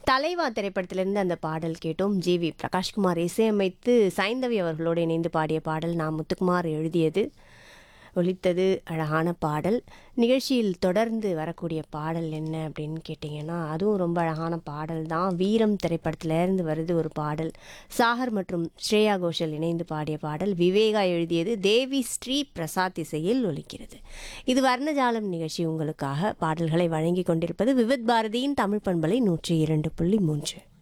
தலைவா திரைப்படத்திலிருந்து அந்த பாடல் கேட்டோம் ஜி வி பிரகாஷ்குமார் இசையமைத்து சைந்தவி அவர்களோடு இணைந்து பாடிய பாடல் நான் முத்துக்குமார் எழுதியது ஒலித்தது அழகான பாடல் நிகழ்ச்சியில் தொடர்ந்து வரக்கூடிய பாடல் என்ன அப்படின்னு கேட்டிங்கன்னா அதுவும் ரொம்ப அழகான பாடல் தான் வீரம் திரைப்படத்திலேருந்து வருது ஒரு பாடல் சாகர் மற்றும் ஸ்ரேயா கோஷல் இணைந்து பாடிய பாடல் விவேகா எழுதியது தேவி ஸ்ரீ பிரசாத் இசையில் ஒலிக்கிறது இது வர்ணஜாலம் நிகழ்ச்சி உங்களுக்காக பாடல்களை வழங்கி கொண்டிருப்பது விவித் பாரதியின் தமிழ் பண்பலை நூற்றி இரண்டு புள்ளி மூன்று